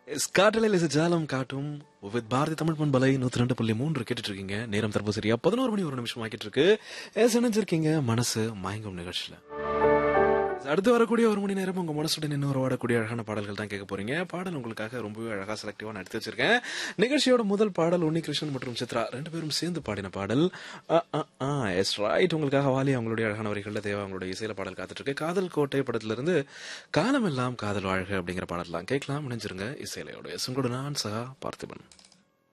காற்றலையில் இசை ஜாலம் காட்டும் வித் பாரதி தமிழ் பண்பலை நூத்தி ரெண்டு புள்ளி மூன்று கேட்டுட்டு இருக்கீங்க நேரம் தற்போது சரியா பதினோரு மணி ஒரு நிமிஷம் ஆக்கிட்டு இருக்கு எஸ் இணைஞ்சிருக்கீங்க மனசு மயங்கும் நிகழ்ச்சியில அடுத்து வரக்கூடிய ஒரு மணி நேரம் உங்க மனசுடன் இன்னும் ஓடக்கூடிய அழகான பாடல்கள் தான் கேட்க போறீங்க பாடல் உங்களுக்காக ரொம்பவே அழகா செலக்டிவா நான் எடுத்து வச்சிருக்கேன் நிகழ்ச்சியோட முதல் பாடல் உன்னிகிருஷ்ணன் மற்றும் சித்ரா ரெண்டு பேரும் சேர்ந்து பாடின பாடல் எஸ் ரைட் உங்களுக்காக வாலி அவங்களுடைய அழகான வரிகள்ல தேவா அவங்களுடைய இசையில பாடல் காத்துட்டு இருக்கு காதல் கோட்டை படத்துல இருந்து காலமெல்லாம் காதல் வாழ்க அப்படிங்கிற பாடலாம் கேட்கலாம் இணைஞ்சிருங்க இசையிலையோட எஸ் உங்களோட நான் சகா பார்த்திபன்